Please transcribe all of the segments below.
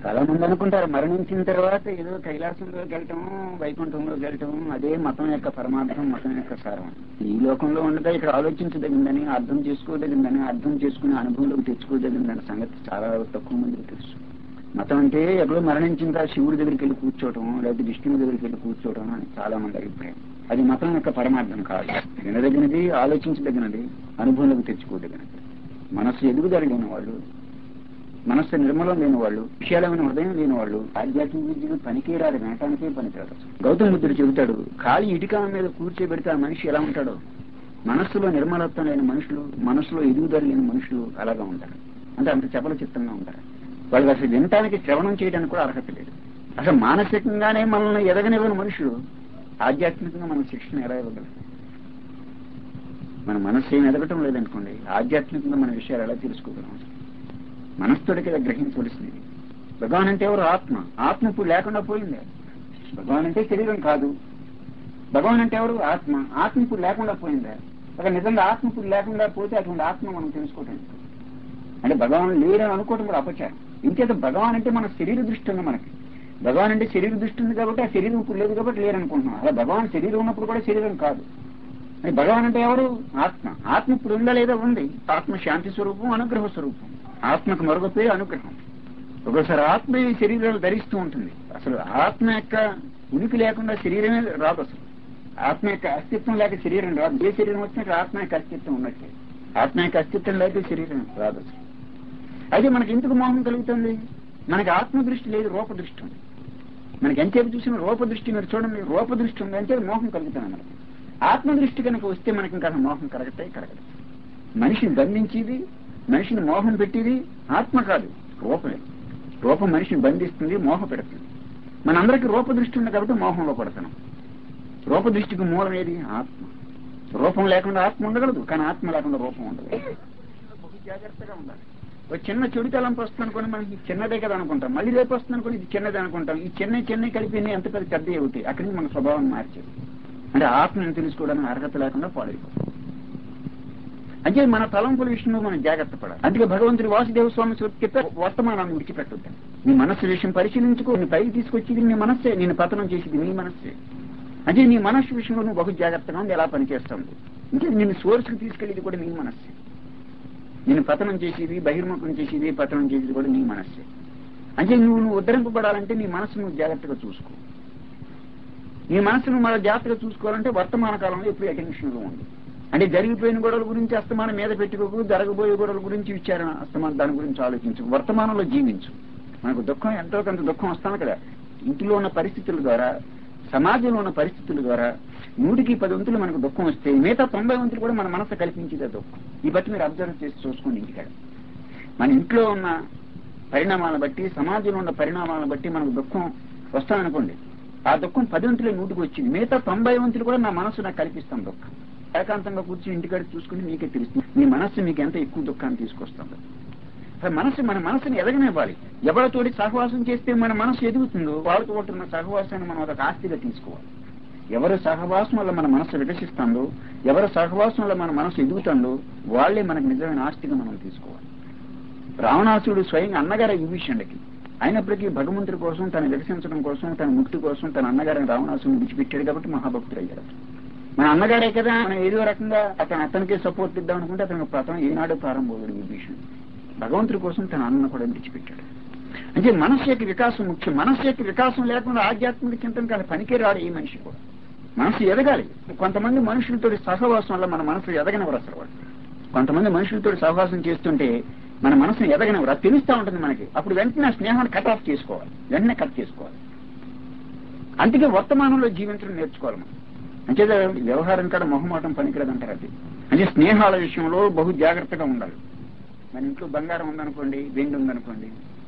చాలా మంది అనుకుంటారు మరణించిన తర్వాత ఏదో కైలాసంలోకి వెళ్ళటం వైకుంఠంలోకి వెళ్ళటం అదే మతం యొక్క పరమార్థం మతం యొక్క సారం ఈ లోకంలో ఉండగా ఇక్కడ ఆలోచించదగిందని అర్థం చేసుకోదగిందని అర్థం చేసుకునే అనుభవంలోకి తెచ్చుకోదగిందని సంగతి చాలా తక్కువ మందికి తెలుసు మతం అంటే ఎక్కడో మరణించిన తర్వాత శివుడి దగ్గరికి వెళ్ళి కూర్చోవటం లేదా విష్ణువు దగ్గరికి వెళ్ళి కూర్చోవటం అని చాలా మంది అభిప్రాయం అది మతం యొక్క పరమార్థం కాదు వినదగినది ఆలోచించదగినది అనుభవంలోకి తెచ్చుకోదగినది మనసు ఎదుగుదల లేని వాళ్ళు మనస్సు నిర్మలం లేని వాళ్ళు విశాలమైన హృదయం లేని వాళ్ళు ఆధ్యాత్మిక విద్యను పనికిరాదు వినటానికే పనికిరాదు గౌతమ బుద్ధుడు చెబుతాడు ఖాళీ ఇటుక మీద కూర్చోబెడితే ఆ మనిషి ఎలా ఉంటాడో మనస్సులో నిర్మలత్వం లేని మనుషులు మనస్సులో ఎదుగుదల లేని మనుషులు అలాగా ఉంటారు అంటే అంత చపల చిత్తంగా ఉంటారు వాళ్ళకి అసలు వినటానికి శ్రవణం చేయడానికి కూడా అర్హత లేదు అసలు మానసికంగానే మనల్ని ఎదగనివ్వని మనుషులు ఆధ్యాత్మికంగా మన శిక్షణ ఎలా ఇవ్వగలరు మన మనస్సు ఏం ఎదగటం లేదనుకోండి ఆధ్యాత్మికంగా మన విషయాలు ఎలా తెలుసుకోగలం మనస్సుడికి గ్రహించవలసింది భగవాన్ అంటే ఎవరు ఆత్మ ఆత్మ ఇప్పుడు లేకుండా పోయింది భగవాన్ అంటే శరీరం కాదు భగవాన్ అంటే ఎవరు ఆత్మ ఆత్మ ఇప్పుడు లేకుండా పోయిందా ఒక నిజంగా ఆత్మ ఇప్పుడు లేకుండా పోతే అటువంటి ఆత్మ మనం తెలుసుకోవటం అంటే భగవాన్ లేరని అనుకోవటం కూడా అపచారం ఇంకేత భగవాన్ అంటే మన శరీర దృష్టి ఉంది మనకి భగవాన్ అంటే శరీర దృష్టి ఉంది కాబట్టి ఆ శరీరం ఇప్పుడు లేదు కాబట్టి లేరనుకుంటున్నాం అలా భగవాన్ శరీరం ఉన్నప్పుడు కూడా శరీరం కాదు మరి భగవాన్ అంటే ఎవరు ఆత్మ ఆత్మ ఇప్పుడు ఉందా లేదా ఉంది ఆత్మ శాంతి స్వరూపం అనుగ్రహ స్వరూపం ఆత్మకు మరొక పేరు అనుగ్రహం ఒకసారి ఆత్మ ఈ శరీరాలు ధరిస్తూ ఉంటుంది అసలు ఆత్మ యొక్క ఉనికి లేకుండా శరీరమే రాదు అసలు ఆత్మ యొక్క అస్తిత్వం లేక శరీరం రాదు ఏ శరీరం వచ్చినా ఆత్మ యొక్క అస్తిత్వం ఉన్నట్టే ఆత్మ యొక్క అస్తిత్వం లేక శరీరం రాదు అసలు అయితే మనకి ఎందుకు మోహం కలుగుతుంది మనకి ఆత్మ దృష్టి లేదు రూప దృష్టి ఉంది మనకి ఎంతసేపు చూసిన రూప దృష్టి మీరు చూడండి రూప దృష్టి ఉంది అంటే మోహం కలుగుతుంది మనకి ఆత్మ దృష్టి కనుక వస్తే మనకి ఇంకా మోహం కరగటే కరగదు మనిషిని బంధించేది మనిషిని మోహం పెట్టేది ఆత్మ కాదు రూపమే రూపం మనిషిని బంధిస్తుంది మోహ పెడుతుంది మనందరికీ రూప దృష్టి ఉంది కాబట్టి మోహంలో పడుతున్నాం రూప దృష్టికి మూలం ఏది ఆత్మ రూపం లేకుండా ఆత్మ ఉండగలదు కానీ ఆత్మ లేకుండా రూపం ఉండదు బహు జాగ్రత్తగా ఉండాలి ఒక చిన్న చెడు తలంపు వస్తుంది అనుకోండి మనకి చిన్నదే కదా అనుకుంటాం మళ్ళీ రేపు వస్తుంది అనుకోండి ఇది చిన్నదే అనుకుంటాం ఈ చిన్న చిన్న కలిపి ఎన్ని ఎంత పెద్ద పెద్ద అవుతాయి అక్కడి నుంచి మన స్వభావం మార్చేది అంటే ఆత్మను తెలుసుకోవడానికి అర్హత లేకుండా పాడైపోతుంది అంటే మన తలంపుల విషయంలో మనం జాగ్రత్త పడాలి అందుకే భగవంతుడి వాసుదేవ స్వామి చెప్పారు వర్తమానాన్ని విడిచిపెట్టొద్దు నీ మనస్సు విషయం పరిశీలించుకో నీ పైకి తీసుకొచ్చేది నీ మనస్సే నేను పతనం చేసేది నీ మనస్సే అంటే నీ మనస్సు విషయంలో నువ్వు బహు జాగ్రత్తగా ఉంది ఎలా పనిచేస్తుంది అంటే నేను సోర్స్కి తీసుకెళ్ళేది కూడా నీ మనస్సే నేను పతనం చేసేది బహిర్ముఖం చేసేది పతనం చేసేది కూడా నీ మనస్సే అంటే నువ్వు నువ్వు ఉద్ధరింపబడాలంటే నీ మనస్సు నువ్వు జాగ్రత్తగా చూసుకో నీ మనస్సును మన జాగ్రత్తగా చూసుకోవాలంటే వర్తమాన కాలంలో ఎప్పుడు అటెన్షన్ లో ఉంది అంటే జరిగిపోయిన గొడవల గురించి అస్తమానం మీద పెట్టుకోకు జరగబోయే గొడవల గురించి విచారణ అస్తమానం దాని గురించి ఆలోచించు వర్తమానంలో జీవించు మనకు దుఃఖం ఎంతో కొంత దుఃఖం వస్తాను కదా ఇంటిలో ఉన్న పరిస్థితుల ద్వారా సమాజంలో ఉన్న పరిస్థితుల ద్వారా నూటికి పది వంతులు మనకు దుఃఖం వస్తే మిగతా తొంభై వంతులు కూడా మన మనసు కల్పించేదే దుఃఖం ఈ బట్టి మీరు అబ్జర్వ్ చేసి చూసుకోండి ఇంటికాడ మన ఇంట్లో ఉన్న పరిణామాలను బట్టి సమాజంలో ఉన్న పరిణామాలను బట్టి మనకు దుఃఖం వస్తామనుకోండి ఆ దుఃఖం పది వంతులే నూటికి వచ్చింది మిగతా తొంభై వంతులు కూడా నా మనసు నాకు కల్పిస్తాం దుఃఖం ఏకాంతంగా కూర్చుని ఇంటికాడ చూసుకుని మీకే తెలుస్తుంది మీ మనస్సు మీకు ఎంత ఎక్కువ దుఃఖాన్ని తీసుకొస్తుంది మనసు మన మనసుని ఎదగనివ్వాలి ఎవరితోటి సహవాసం చేస్తే మన మనసు ఎదుగుతుందో వాళ్ళతో ఉంటున్న సహవాసాన్ని మనం ఒక ఆస్తిగా తీసుకోవాలి ఎవరు సహవాసం వల్ల మన మనసు వికసిస్తుందో ఎవరు సహవాసం వల్ల మన మనసు ఎదుగుతుందో వాళ్లే మనకు నిజమైన ఆస్తిగా మనం తీసుకోవాలి రావణాసుడు స్వయంగా అన్నగారు ఈ విషయానికి అయినప్పటికీ భగవంతుడి కోసం తను వికసించడం కోసం తన ముక్తి కోసం తన అన్నగారిని రావణాసుని విడిచిపెట్టాడు కాబట్టి మహాభక్తుడు అయ్యాడు మన అన్నగారే కదా మనం ఏదో రకంగా అతను అతనికే సపోర్ట్ ఇద్దాం అనుకుంటే అతనికి ప్రథమ ఏనాడు ప్రారంభమవుతాడు విభీషణ్ భగవంతుడి కోసం తన అన్న కూడా విడిచిపెట్టాడు అంటే మనస్సు యొక్క వికాసం ముఖ్యం మనస్సు యొక్క వికాసం లేకుండా ఆధ్యాత్మిక చింతన కానీ పనికే రాడు ఈ మనిషి కూడా మనసు ఎదగాలి కొంతమంది మనుషులతో సహవాసం వల్ల మన మనసు ఎదగనివ్వరు అసలు వాళ్ళు కొంతమంది మనుషులతో సహవాసం చేస్తుంటే మన మనసుని ఎదగనివ్వరు అది తెలుస్తూ ఉంటుంది మనకి అప్పుడు వెంటనే ఆ స్నేహాన్ని కట్ ఆఫ్ చేసుకోవాలి వెంటనే కట్ చేసుకోవాలి అందుకే వర్తమానంలో జీవించడం నేర్చుకోవాలి మనం అంటే వ్యవహారం కూడా మొహమాటం పనికిరదంటారు అది అంటే స్నేహాల విషయంలో బహు జాగ్రత్తగా ఉండాలి మన ఇంట్లో బంగారం ఉందనుకోండి వెండి ఉందనుకోండి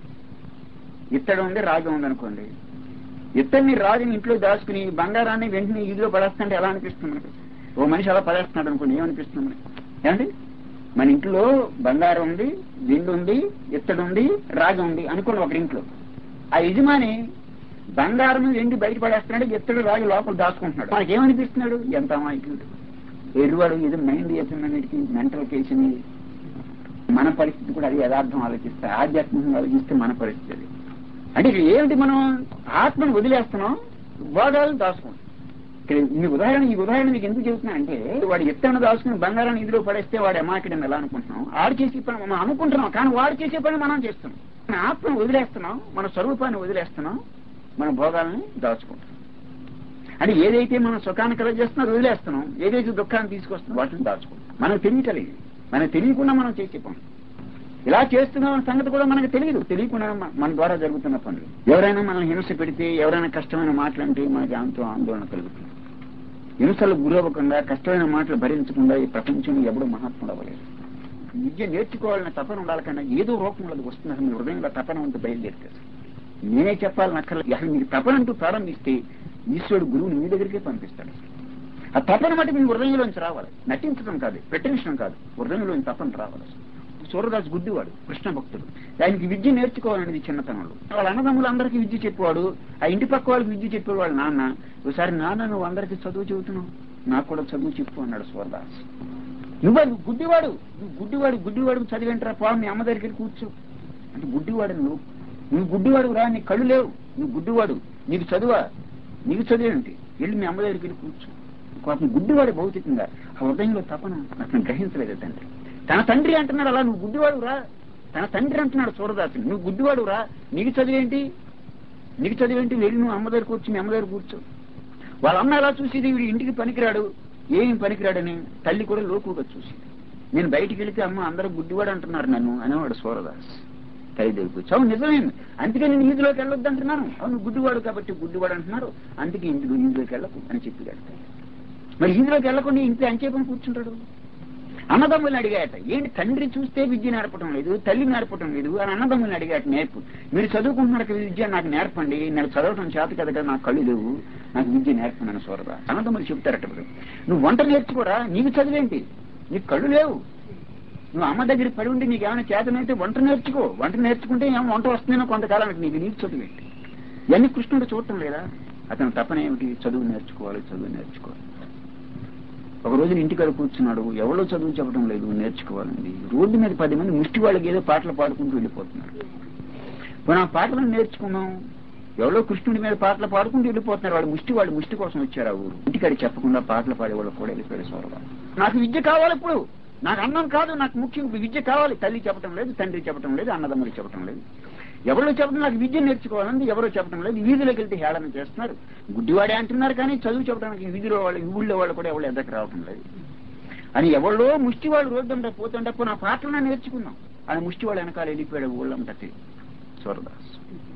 ఇత్తడి ఉంది రాగి ఉందనుకోండి ఇత్తడిని రాగిని ఇంట్లో దాచుకుని బంగారాన్ని వెంటనే ఇదిలో పడేస్తుంటే ఎలా అనిపిస్తుంది మనకు ఓ మనిషి అలా పడేస్తున్నాడు అనుకోండి ఏమనిపిస్తుంది మనకి ఏమండి మన ఇంట్లో బంగారం ఉంది వెండి ఉంది ఇత్తడి ఉంది రాగి ఉంది అనుకోండి ఒక ఇంట్లో ఆ యజమాని బంగారం వెండి బయట పడేస్తున్నాడు ఇత్తడి రాగి లోపల దాచుకుంటున్నాడు మనకి ఏమనిపిస్తున్నాడు ఎంత అమాయకుడు ఎరువాడు ఇది మైండ్ చేస్తున్నన్నిటికీ మెంటల్ కేసుని మన పరిస్థితి కూడా అది యథార్థం ఆలోచిస్తే ఆధ్యాత్మికంగా ఆలోచిస్తే మన పరిస్థితి అది అంటే ఇక్కడ ఏమిటి మనం ఆత్మను వదిలేస్తున్నాం భోగాలను దాచుకుంటాం ఇక్కడ ఈ ఉదాహరణ ఈ ఉదాహరణ మీకు ఎందుకు చెబుతున్నా అంటే వాడు ఎత్తన దాచుకుని బంగారాన్ని ఇదిలో పడేస్తే వాడు ఎమాకిడని ఎలా అనుకుంటున్నాం ఆడు చేసే పని మనం అనుకుంటున్నాం కానీ వాడు చేసే పని మనం చేస్తున్నాం మన ఆత్మను వదిలేస్తున్నాం మన స్వరూపాన్ని వదిలేస్తున్నాం మన భోగాల్ని దాచుకుంటున్నాం అంటే ఏదైతే మనం సుఖాన్ని కలగజేస్తున్నా వదిలేస్తున్నాం ఏదైతే దుఃఖాన్ని తీసుకొస్తున్నాం వాటిని దాచుకుంటాం మనకు తెలియటలేదు మనకు తెలియకుండా మనం చేసే పని ఇలా చేస్తున్నాం సంగతి కూడా మనకు తెలియదు తెలియకుండా మ- మన ద్వారా జరుగుతున్న పనులు ఎవరైనా మనల్ని హింస పెడితే ఎవరైనా కష్టమైన మాటలంటే మనకి ఎంతో ఆందోళన కలుగుతుంది హింసలు గురవ్వకుండా కష్టమైన మాటలు భరించకుండా ఈ ప్రపంచంలో ఎవడు మహాత్ముడు అవ్వలేదు విద్య నేర్చుకోవాలన్న తపన ఉండాలి కన్నా ఏదో రూపంలో అది వస్తుంది అసలు మీ హృదయంలో తపన ఉంటే బయలుదేరుతుంది నేనే చెప్పాలని అక్కర్లేదు అసలు మీకు తపన అంటూ ప్రారంభిస్తే ఈశ్వరుడు గురువుని మీ దగ్గరికే పంపిస్తాడు ఆ తపన మట్టి మీ హృదయంలోంచి రావాలి నటించడం కాదు ప్రెటెన్షన్ కాదు హృదయంలోంచి తపన రావాలి సూర్యదాస్ గుడ్డివాడు కృష్ణ భక్తుడు ఆయనకి విద్య నేర్చుకోవాలనేది చిన్నతనంలో వాళ్ళ అన్నదమ్ములు అందరికీ విద్య చెప్పేవాడు ఆ ఇంటి పక్క వాళ్ళకి విద్య చెప్పేవాడు వాళ్ళ నాన్న ఒకసారి నాన్న నువ్వు అందరికీ చదువు చెబుతున్నావు నాకు కూడా చదువు చెప్పు అన్నాడు సూర్యదాస్ నువ్వు నువ్వు గుడ్డివాడు నువ్వు గుడ్డివాడు గుడ్డివాడు చదివేంటరా పా మీ అమ్మ దగ్గరికి వెళ్ళి కూర్చో అంటే గుడ్డివాడు నువ్వు నువ్వు గుడ్డివాడు రా నీకు కళ్ళు లేవు నువ్వు గుడ్డివాడు నీకు చదువా నీకు చదివేంటి వెళ్ళి మీ అమ్మ దగ్గరికి వెళ్ళి కూర్చో పాపం గుడ్డివాడు భౌతికంగా ఆ హృదయంలో తపన అతను గ్రహించలేదు తండ్రి తన తండ్రి అంటున్నాడు అలా నువ్వు గుడ్డివాడు రా తన తండ్రి అంటున్నాడు సూరదాసుని నువ్వు గుడ్డివాడు రా నీకు చదివేంటి నీకు చదివేంటి వెళ్ళి నువ్వు అమ్మ దగ్గర కూర్చో మీ అమ్మ దగ్గర కూర్చో వాళ్ళ అమ్మ ఎలా చూసేది వీడు ఇంటికి పనికిరాడు ఏం పనికిరాడని తల్లి కూడా లోకుగా చూసేది నేను బయటికి వెళితే అమ్మ అందరూ గుడ్డివాడు అంటున్నారు నన్ను అనేవాడు సూరదాస్ తల్లి దగ్గర కూర్చో అవును నిజమే అందుకే నేను ఈదులోకి వెళ్ళొద్దు అంటున్నాను అవును గుడ్డివాడు కాబట్టి గుడ్డివాడు అంటున్నారు అందుకే ఇంటికి ఈదులోకి వెళ్ళకు అని చెప్పి తల్లి మరి ఈదులోకి వెళ్ళకుండా ఇంట్లో అంచేపని కూర్చుంటాడు అన్నదమ్ముల్ని అడిగాట ఏంటి తండ్రి చూస్తే విద్య నేర్పటం లేదు తల్లి నేర్పటం లేదు అని అన్నదమ్ముల్ని అడిగాట నేర్పు మీరు చదువుకుంటున్నారు కదా విద్య నాకు నేర్పండి నేను చదవటం చేత కదా కదా నాకు కళ్ళు లేవు నాకు విద్య నేర్పనని సోరదా అన్నదమ్ములు చెప్తారట ఇప్పుడు. నువ్వు వంట నేర్చుకోరా నీకు చదివేంటి నీకు కళ్ళు లేవు నువ్వు అమ్మ దగ్గర పడి ఉండి నీకు ఏమైనా చేతనైతే వంట నేర్చుకో వంట నేర్చుకుంటే ఏమో వంట వస్తుందేమో కొంతకాలానికి నీకు నీకు చదివేంటి ఇవన్నీ కృష్ణుడు చూడటం లేదా అతను తపన ఏమిటి చదువు నేర్చుకోవాలి చదువు నేర్చుకోవాలి ఒక రోజు ఇంటికాడ కూర్చున్నాడు ఎవరో చదువు చెప్పడం లేదు నేర్చుకోవాలండి రోడ్డు మీద పది మంది ముష్టి వాళ్ళకి ఏదో పాటలు పాడుకుంటూ వెళ్ళిపోతున్నారు మనం ఆ పాటలను నేర్చుకున్నాం ఎవరో కృష్ణుడి మీద పాటలు పాడుకుంటూ వెళ్ళిపోతున్నారు వాడు ముష్టి వాళ్ళు ముష్టి కోసం వచ్చారు ఆ ఊరు ఇంటికాడ చెప్పకుండా పాటలు పాడే వాళ్ళు కూడా వెళ్ళిపోయారు సోరగా నాకు విద్య కావాలి ఇప్పుడు నాకు అన్నం కాదు నాకు ముఖ్యం విద్య కావాలి తల్లి చెప్పడం లేదు తండ్రి చెప్పడం లేదు అన్నదమ్ములు చెప్పడం లేదు ఎవరో చెప్పడం నాకు విద్య నేర్చుకోవాలండి ఎవరో చెప్పడం లేదు వీధిలోకి వెళ్తే హేళన చేస్తున్నారు గుడ్డివాడే అంటున్నారు కానీ చదువు చెప్పడానికి వీధిలో వాళ్ళు ఊళ్ళో వాళ్ళు కూడా ఎవరు ఎద్దకు రావటం లేదు అని ఎవరో ముష్టి వాళ్ళు రోడ్డు పోతుంటే నా పాటలను నేర్చుకున్నాం అని ముష్టి వాళ్ళు వెనకాల వెళ్ళిపోయాడు ఊళ్ళంతా సూరదాస్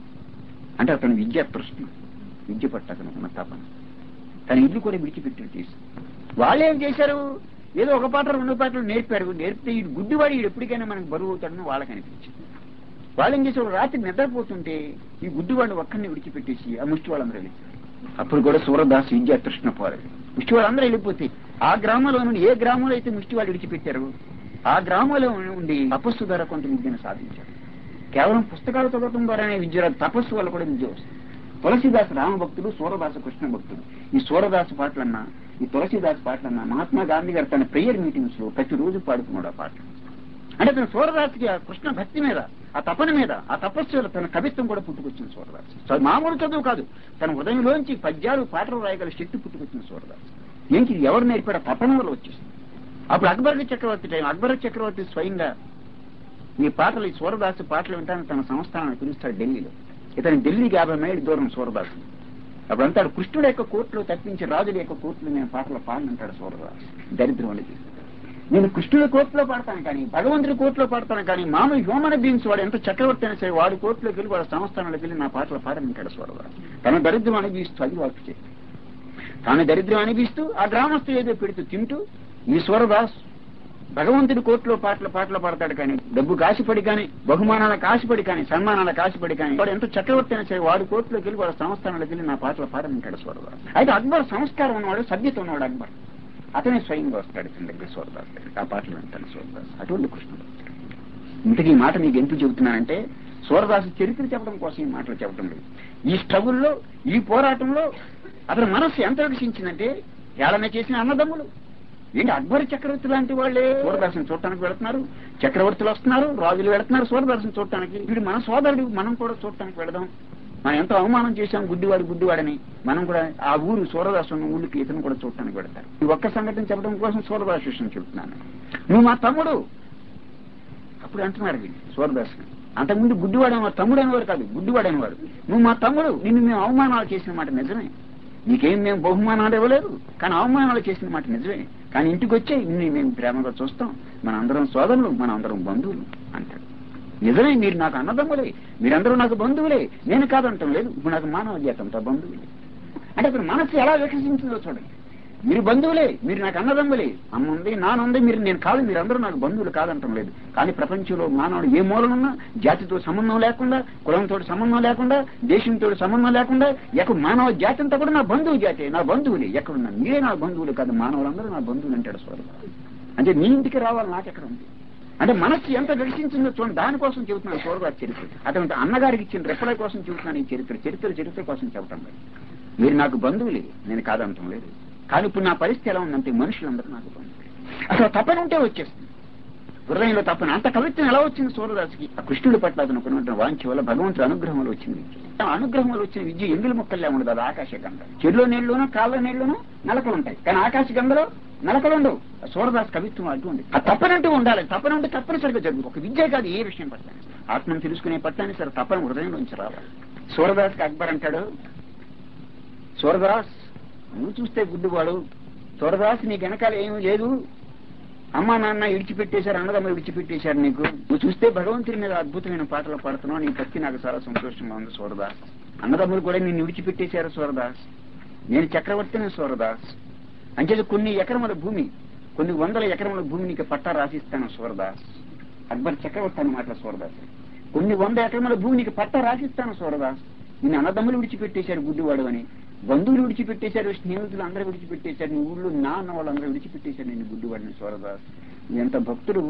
అంటే అతను విద్య ప్రశ్న విద్య పట్ల అతను ఉన్న తపన తన ఇల్లు కూడా విడిచిపెట్టి చేసి వాళ్ళు ఏం చేశారు ఏదో ఒక పాట రెండు పాటలు నేర్పారు నేర్పితే ఈ గుడ్డివాడు ఈడు ఎప్పటికైనా మనకు బరువు అవుతాడని వాళ్ళకి అనిపించింది వాళ్ళు ఏం చేసేవారు రాత్రి నిద్రపోతుంటే ఈ గుడ్డివాడిని ఒక్కరిని విడిచిపెట్టేసి ఆ ముష్టి వాళ్ళందరూ వెళ్ళిపోయారు అప్పుడు కూడా సూరదాస్ విద్యా తృష్ణ పోలేదు ముష్టి వాళ్ళందరూ వెళ్ళిపోతే ఆ గ్రామంలో నుండి ఏ గ్రామంలో అయితే ముష్టి వాళ్ళు విడిచిపెట్టారు ఆ గ్రామంలో ఉండి తపస్సు ద్వారా కొంత విద్యను సాధించారు కేవలం పుస్తకాలు చదవటం ద్వారానే విద్య రాదు, తపస్సు వల్ల కూడా విద్య వస్తుంది తులసిదాస్ రామభక్తుడు సూరదాస కృష్ణ భక్తుడు ఈ సూరదాసు పాటలన్నా ఈ తులసిదాస్ పాటలన్నా మహాత్మా గాంధీ గారు తన ప్రేయర్ మీటింగ్స్ లో ప్రతిరోజు పాడుతున్నాడు ఆ పాటలు అంటే తన సూరదాస్కి ఆ కృష్ణ భక్తి మీద ఆ తపన మీద ఆ తపస్సు మీద తన కవిత్వం కూడా పుట్టుకొచ్చింది సూరదాస్ చ- మామూలు చదువు కాదు తన హృదయంలోంచి పద్యాలు పాటలు రాయగల శక్తి పుట్టుకొచ్చింది సూరదాస్ ఏంటి ఇది ఎవరు నేర్పాడు ఆ తపన వల్ల వచ్చేసింది అప్పుడు అక్బర్ చక్రవర్తి టైం అక్బర్ చక్రవర్తి స్వయంగా ఈ పాటలు ఈ సూరదాసు పాటలు వింటాను తన సంస్థానాన్ని పిలుస్తాడు ఢిల్లీలో ఇతను ఢిల్లీకి యాభై మైళ్ళు దూరం సూరదాసు అప్పుడు అంటాడు కృష్ణుడు యొక్క కోర్టులో తప్పించి రాజుల యొక్క కోర్టులో నేను పాటలు పాడనంటాడు సూరదాసు దరిద్రం అనేది నేను కృష్ణుడి కోర్టులో పాడతాను కానీ భగవంతుడి కోర్టులో పాడతాను కానీ మామూలు హ్యూమన్ బీయింగ్స్ వాడు ఎంత చక్రవర్తి అయినా సరే వాడి కోర్టులోకి వెళ్ళి వాడి సంస్థానంలోకి వెళ్ళి నా పాటలు పాడనంటాడు సూరదాసు తన దరిద్రం అనిపిస్తూ అది వాకు చేసి తాను దరిద్రం అనిపిస్తూ ఆ గ్రామస్తులు ఏదో పెడుతూ తింటూ ఈ సూరదాస్ భగవంతుడి కోర్టులో పాటలు పాటలు పాడతాడు కానీ డబ్బు కాసిపడి కానీ బహుమానాలకు ఆశపడి కానీ సన్మానాలకు ఆశపడి కానీ వాడు ఎంత చక్రవర్తి అయినా సరే వాడి కోర్టులోకి వెళ్ళి వాడి సంస్థానంలోకి వెళ్ళి నా పాటలు పాడమంటాడు సూరదాస్ అయితే అక్బర్ సంస్కారం ఉన్నవాడు సభ్యత ఉన్నవాడు అక్బర్ అతనే స్వయంగా వస్తాడు ఇతని దగ్గర సూరదాస్ దగ్గర ఆ పాటలు వింటాను సూరదాస్ అటువంటి కృష్ణుడు ఇంతకీ ఈ మాట మీకు ఎందుకు చెబుతున్నానంటే సూరదాసు చరిత్ర చెప్పడం కోసం ఈ మాటలు చెప్పడం లేదు ఈ స్ట్రగుల్లో ఈ పోరాటంలో అతని మనస్సు ఎంత వికసించిందంటే ఏళన చేసిన అన్నదమ్ములు ఏంటి అక్బర్ చక్రవర్తి లాంటి వాళ్ళే సూర్యదర్శనం చూడటానికి వెళుతున్నారు చక్రవర్తులు వస్తున్నారు రాజులు వెళుతున్నారు సూర్యదర్శనం చూడటానికి వీడు మన సోదరుడు మనం కూడా చూడటానికి వెళదాం మనం ఎంతో అవమానం చేశాం గుడ్డివాడు గుడ్డివాడని మనం కూడా ఆ ఊరు సూర్యదర్శనం ఊళ్ళకి ఇతను కూడా చూడటానికి వెళతారు ఈ ఒక్క సంఘటన చెప్పడం కోసం సూర్యదర్శనం చెబుతున్నాను నువ్వు మా తమ్ముడు అప్పుడు అంటున్నారు వీళ్ళు సూర్యదర్శనం అంతకుముందు గుడ్డివాడు అనేవారు తమ్ముడు అనేవారు కాదు గుడ్డివాడు అనేవారు నువ్వు మా తమ్ముడు నిన్ను మేము అవమానాలు చేసిన మాట నిజమే నీకేం మేము బహుమానాలు ఇవ్వలేదు కానీ అవమానాలు చేసిన మాట నిజమే కానీ ఇంటికి వచ్చే ఇన్ని మేము ప్రేమగా చూస్తాం మన అందరం సోదరులు మన అందరం బంధువులు అంటాడు నిజమే మీరు నాకు అన్నదమ్ములే మీరందరూ నాకు బంధువులే నేను కాదంటాం లేదు ఇప్పుడు నాకు మానవ జాతంతో బంధువులే అంటే ఇప్పుడు మనస్సు ఎలా వికసించిందో చూడండి మీరు బంధువులే మీరు నాకు అన్నదమ్ములే అమ్మ ఉంది నాన్న ఉంది మీరు నేను కాదు మీరందరూ నాకు బంధువులు కాదంటం లేదు కానీ ప్రపంచంలో మానవుడు ఏ మూలనున్నా జాతితో సంబంధం లేకుండా కులంతో సంబంధం లేకుండా దేశంతో సంబంధం లేకుండా ఎక్కడ మానవ జాతి అంతా కూడా నా బంధువు జాతి నా బంధువులే ఎక్కడున్నా మీరే నా బంధువులు కాదు మానవులందరూ నా బంధువులు అంటాడు స్వరం అంటే మీ ఇంటికి రావాలి నాకెక్కడ ఉంది అంటే మనస్సు ఎంత వికసించిందో చూడండి దానికోసం చెబుతున్నాను సూరగారి చరిత్ర అటువంటి అన్నగారికి ఇచ్చిన రెప్పల కోసం చెబుతున్నాను ఈ చరిత్ర చరిత్ర చరిత్ర కోసం చెప్పడం లేదు మీరు నాకు బంధువులే నేను కాదంటం లేదు కానీ ఇప్పుడు నా పరిస్థితి ఎలా ఉందంటే మనుషులందరూ నాకు బంధువులే అసలు తప్పన ఉంటే వచ్చేస్తుంది హృదయంలో తప్పన అంత కవిత్వం ఎలా వచ్చింది సూర్యదాసుకి ఆ కృష్ణుడి పట్ల అతను కొనున్న వాంఛ వల్ల భగవంతుడి అనుగ్రహంలో వచ్చింది ఆ అనుగ్రహంలో వచ్చిన విద్య ఎంగిలి ముక్కల్లే ఉండదు అది ఆకాశ గంగ చెరులో నీళ్లును కాళ్ళ నీళ్లును నలకలు ఉంటాయి కానీ ఆకాశ గంగలో నలకలు ఉండవు సూరదాస్ కవిత్వం అటువంటి ఆ తప్పనంటూ ఉండాలి తప్పన ఉంటే తప్పనిసరిగా జరుగుతుంది ఒక విద్య కాదు ఏ విషయం పట్ల ఆత్మను తెలుసుకునే పట్లని సరే తప్పని హృదయంలోంచి రావాలి సూరదాస్కి అక్బర్ అంటాడు సూరదాస్ నువ్వు చూస్తే గుడ్డువాడు సూరదాస్ నీ వెనకాల ఏమీ లేదు అమ్మా నాన్న విడిచిపెట్టేశారు అన్నదమ్మ విడిచిపెట్టేశారు నీకు నువ్వు చూస్తే భగవంతుడి మీద అద్భుతమైన పాటలు పాడుతున్నావు నీ భక్తి నాకు చాలా సంతోషంగా ఉంది సూరదాస్ అన్నదమ్ములు కూడా నిన్ను విడిచిపెట్టేశారు సూరదాస్ నేను చక్రవర్తిని సూరదాస్ అంచేది కొన్ని ఎకరముల భూమి కొన్ని వందల ఎకరముల భూమి నీకు పట్టా రాసిస్తాను సూరదాస్ అక్బర్ చక్రవర్తి అన్నమాట సూరదాస్ కొన్ని వంద ఎకరముల భూమి నీకు పట్టా రాసిస్తాను సూరదాస్ నిన్ను అన్నదమ్ములు విడిచిపెట్టేశారు గుడ్డివాడు అని బంధువులు విడిచిపెట్టేశారు స్నేహితులు అందరూ విడిచిపెట్టేశారు నీ ఊళ్ళో నా అన్న వాళ్ళందరూ విడిచిపెట్టేశారు నేను గుడ్డివాడిని సూరదాస్ ఎంత భక్తుడు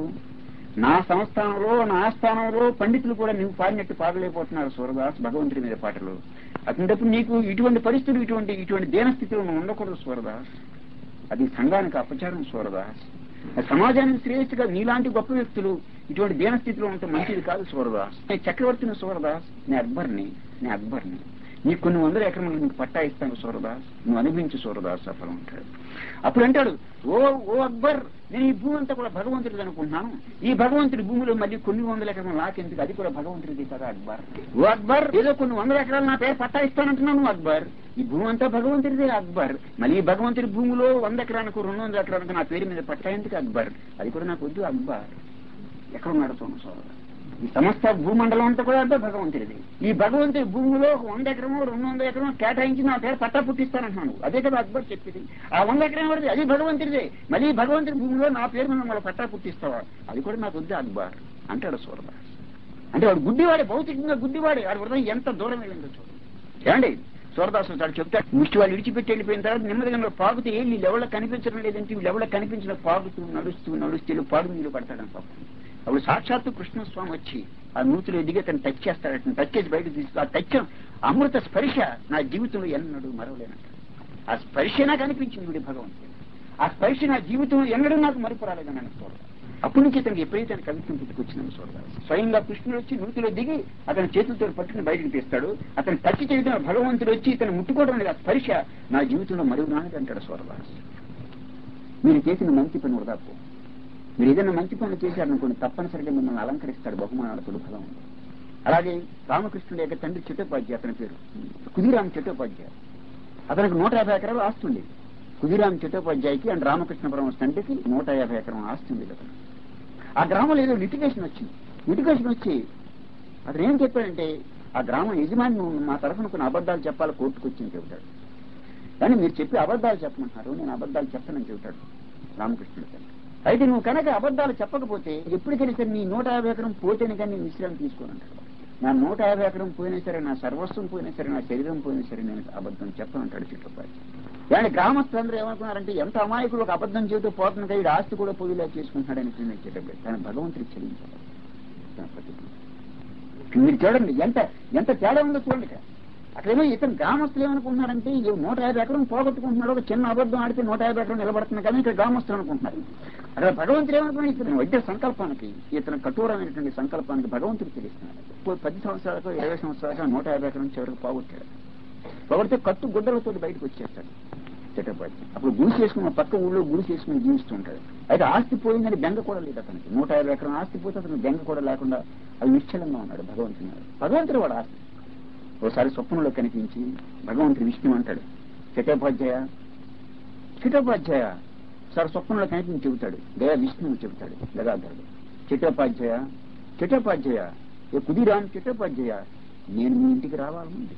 నా సంస్థానంలో నా ఆస్థానంలో పండితులు కూడా నువ్వు పాడినట్టు పాడలేకపోతున్నారు సూరదాస్ భగవంతుడి మీద పాటలు అటువంటిప్పుడు నీకు ఇటువంటి పరిస్థితులు ఇటువంటి ఇటువంటి దేనస్థితిలో నువ్వు ఉండకూడదు సూరదాస్ అది సంఘానికి అపచారం సూరదాస్ అది సమాజానికి శ్రేయస్సుగా నీలాంటి గొప్ప వ్యక్తులు ఇటువంటి దీనస్థితిలో ఉంటే మంచిది కాదు సూరదాస్ నేను చక్రవర్తిని సూరదాస్ నేను అక్బర్ని నేను అక్బర్ని నీకు కొన్ని వందల ఎకరములు నీకు పట్టా ఇస్తాను సూరదాస్ నువ్వు అనుభవించు సూరదాస్ సఫలం ఉంటాడు అప్పుడు అంటాడు ఓ ఓ అక్బర్ నేను ఈ భూమి అంతా కూడా భగవంతుడిది అనుకుంటున్నాను ఈ భగవంతుడి భూమిలో మళ్ళీ కొన్ని వందల ఎకరం నాకెందుకు అది కూడా భగవంతుడిది కదా అక్బర్ ఓ అక్బర్ ఏదో కొన్ని వందల ఎకరాలు నా పేరు పట్టా ఇస్తానంటున్నాను అక్బర్ ఈ భూమి అంతా భగవంతుడిదే అక్బర్ మళ్ళీ ఈ భగవంతుడి భూమిలో వంద ఎకరానికి రెండు వందల ఎకరానికి నా పేరు మీద పట్టా ఎందుకు అక్బర్ అది కూడా నాకు వద్దు అక్బర్ ఎక్కడ నడుతున్న సోదరు ఈ సమస్త భూమండలం అంతా కూడా అంటే భగవంతుడిది ఈ భగవంతుడి భూమిలో ఒక వంద ఎకరము రెండు వందల ఎకరం కేటాయించి నా పేరు పట్టా పుట్టిస్తానంటున్నాను అదే కదా అక్బర్ చెప్పింది ఆ వంద ఎకరం ఎవరిది అది భగవంతుడిదే మళ్ళీ ఈ భగవంతుడి భూమిలో నా పేరు మీద మళ్ళీ పట్టా పుట్టిస్తావా అది కూడా నాకు వద్దు అక్బర్ అంటాడు సూరదాస్ అంటే వాడు గుడ్డివాడే భౌతికంగా గుడ్డివాడే వాడి హృదయం ఎంత దూరం వెళ్ళిందో చూడండి ఏమండి సూరదాసు వాడు చెప్తాడు ముష్టి వాళ్ళు విడిచిపెట్టి వెళ్ళిపోయిన తర్వాత నెమ్మదిగా పాకుతూ వెళ్ళి వీళ్ళు కనిపించడం లేదంటే వీళ్ళు ఎవరికి కనిపించిన పాకుతూ నడుస్తూ నడుస్తూ వీళ్ళు పాడు నీళ్ళు పడతాడని పాపం అప్పుడు సాక్షాత్తు కృష్ణస్వామి వచ్చి ఆ నూతులు ఎదిగి అతను టచ్ చేస్తాడట టచ్ చేసి బయటకు తీసుకు ఆ టచ్ అమృత స్పర్శ నా జీవితంలో ఎన్నడూ మరవలేనంట ఆ స్పర్శ నాకు అనిపించింది వీడి భగవంతుడు ఆ స్పర్శ నా జీవితంలో ఎన్నడూ నాకు మరుపు రాలేదని అని చూడాలి అప్పటి నుంచి అతనికి ఎప్పుడైతే ఆయన కవిత్వం పుట్టుకొచ్చిందని చూడాలి స్వయంగా కృష్ణుడు వచ్చి నూతిలో దిగి అతని చేతులతో పట్టుకుని బయటకు తీస్తాడు అతను టచ్ చేయడం భగవంతుడు వచ్చి ఇతను ముట్టుకోవడం అనేది ఆ స్పర్శ నా జీవితంలో మరుగు నానది అంటాడు సూరదాస్ మీరు చేసిన మంచి పని వృధాపు మీరు ఏదైనా మంచి పనులు చేశారనుకోండి తప్పనిసరిగా మిమ్మల్ని అలంకరిస్తాడు బహుమానాలకుడు ఫలం అలాగే రామకృష్ణుడు యొక్క తండ్రి చట్టోపాధ్యాయ అతని పేరు కుదిరామ్ చట్టోపాధ్యాయ అతనికి నూట యాభై ఎకరాలు ఆస్తుంది కుదిరామ్ చట్టోపాధ్యాయకి అండ్ రామకృష్ణ పరమ తండ్రికి నూట యాభై ఎకరం ఆస్తుంది అతను ఆ గ్రామంలో ఏదో లిటిగేషన్ వచ్చింది లిటిగేషన్ వచ్చి అతను ఏం చెప్పాడంటే ఆ గ్రామం యజమాని నువ్వు మా తరఫున కొన్ని అబద్ధాలు చెప్పాలి కోర్టుకు వచ్చింది చెబుతాడు కానీ మీరు చెప్పి అబద్ధాలు చెప్పమంటున్నారు నేను అబద్ధాలు చెప్పనని చెబుతాడు రామకృష్ణుడు తండ్రి అయితే నువ్వు కనుక అబద్ధాలు చెప్పకపోతే ఎప్పటికైనా సరే నీ నూట యాభై ఎకరం పోతేనే కానీ నేను విశ్రాంతి తీసుకోనంటాడు నా నూట యాభై ఎకరం పోయినా సరే నా సర్వస్వం పోయినా సరే నా శరీరం పోయినా సరే నేను అబద్ధం చెప్పనంటాడు చిట్టపాటి కానీ గ్రామస్తులందరూ ఏమనుకున్నారంటే ఎంత అమాయకుడు ఒక అబద్ధం చేస్తూ పోతుంది కదా ఆస్తి కూడా పోయిలా చేసుకుంటున్నాడని నేను చెప్పబడి కానీ భగవంతుడికి చెల్లించాలి తన ప్రతిజ్ఞ. మీరు చూడండి ఎంత ఎంత తేడా ఉందో చూడండి ఇక్కడ. అక్కడేమో ఇతను గ్రామస్తులు ఏమనుకుంటున్నారంటే ఈ నూట యాభై ఎకరం పోగొట్టుకుంటున్నాడు ఒక చిన్న అబద్ధం ఆడితే నూట యాభై ఎకరం నిలబడుతుంది కానీ ఇక్కడ గ్రామస్తులు అనుకుంటున్నారు అక్కడ భగవంతుడు ఏమనుకున్నాడు ఇతను వైద్య సంకల్పానికి ఇతను కఠోరమైనటువంటి సంకల్పానికి భగవంతుడు తెలుస్తున్నాడు ఓ పది సంవత్సరాలకు ఇరవై సంవత్సరాలకు నూట యాభై ఎకరం చివరికి పోగొట్టాడు పోగొడితే కట్టు గుడ్డలతో బయటకు వచ్చేస్తాడు చట్టపడి అప్పుడు గుడి చేసుకున్న పక్క ఊళ్ళో గుడి చేసుకుని జీవిస్తుంటాడు అయితే ఆస్తి పోయిందని బెంగ కూడా లేదు అతనికి నూట యాభై ఎకరం ఆస్తి పోతే అతను బెంగ కూడా లేకుండా అది నిశ్చలంగా ఉన్నాడు భగవంతుడు భగవంతుడు వాడు ఆస్తి ఓసారి స్వప్నంలో కనిపించి భగవంతుడు విష్ణు అంటాడు చటోపాధ్యాయ చటోపాధ్యాయ సార్ స్వప్నంలో కనిపించి చెబుతాడు లేదా విష్ణువు చెబుతాడు గదాధరుడు చటోపాధ్యాయ చటోపాధ్యాయ ఏ కుదిరాం చటోపాధ్యాయ నేను మీ ఇంటికి రావాలనుంది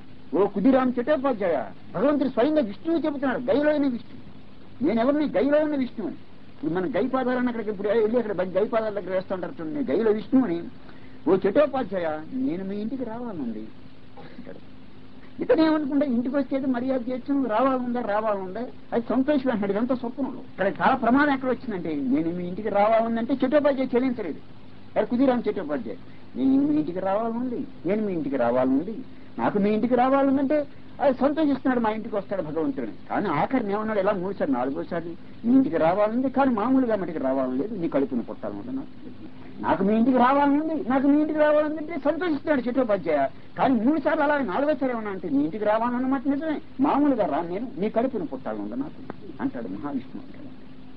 ఓ కుదిరాం చటోపాధ్యాయ భగవంతుడు స్వయంగా విష్ణువు చెబుతున్నాడు గైలోని విష్ణు నేను ఎవరిని గైలో ఉన్న విష్ణువుని ఇప్పుడు మన గై పాదాలను అక్కడికి ఇప్పుడు వెళ్ళి అక్కడ గై పాదాల దగ్గర వేస్తూ ఉంటారు చూడండి, నేను గైలో విష్ణువుని ఓ చటోపాధ్యాయ నేను మీ ఇంటికి రావాలనుంది అంటాడు ఇతను ఏమనుకుంటే ఇంటికి వచ్చేది మర్యాద చేయొచ్చు రావాలందా రావాలందా అది సంతోషం అంటాడు ఇదంతా స్వప్నంలో ఇక్కడ చాలా ప్రమాదం ఎక్కడ వచ్చిందంటే నేను మీ ఇంటికి రావాలందంటే చట్టోపాధ్యాయ చెల్లించలేదు అరే కుదిరాం చట్టోపాధ్యాయ నేను మీ ఇంటికి రావాలనుంది నేను మీ ఇంటికి రావాలనుంది నాకు మీ ఇంటికి రావాలంటే అది సంతోషిస్తున్నాడు మా ఇంటికి వస్తాడు భగవంతుడిని కానీ ఆఖరిని ఏమన్నాడు ఇలా మూడు సార్లు నాలుగోసారి మీ ఇంటికి రావాలంది కానీ మామూలుగా మటుకు రావాలని లేదు నీ కడుపుని పుట్టాలన్నది నాకు నాకు మీ ఇంటికి రావాలనుంది నాకు మీ ఇంటికి రావాలంటే సంతోషిస్తున్నాడు చట్టోపాధ్యాయ కానీ మూడు సార్లు అలా నాలుగోసారి ఏమన్నా అంటే నీ ఇంటికి రావాలన్నమాట నిజమే మామూలుగా రాను నేను నీ కడుపుని పుట్టాలనుంది నాకు అంటాడు మహావిష్ణువు అంటాడు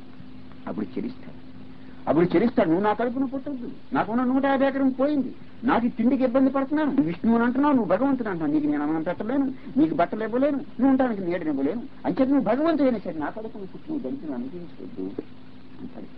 అప్పుడు చెరిస్తాడు అప్పుడు చెరిస్తాడు నువ్వు నా కడుపున పుట్టద్దు నాకున్న నూట యాభై ఎకరం పోయింది నాకు ఈ తిండికి ఇబ్బంది పడుతున్నాను నువ్వు విష్ణువుని అంటున్నావు నువ్వు భగవంతుని అంటున్నావు నీకు నేను అన్నం పెట్టలేను నీకు బట్టలు ఇవ్వలేను నువ్వు ఉండడానికి నీడని ఇవ్వలేను అంచేత నువ్వు భగవంతుడు అయినా సరే నా కడుపున పుట్టి నువ్వు దళితులు అనుభవించవద్దు అంటాడు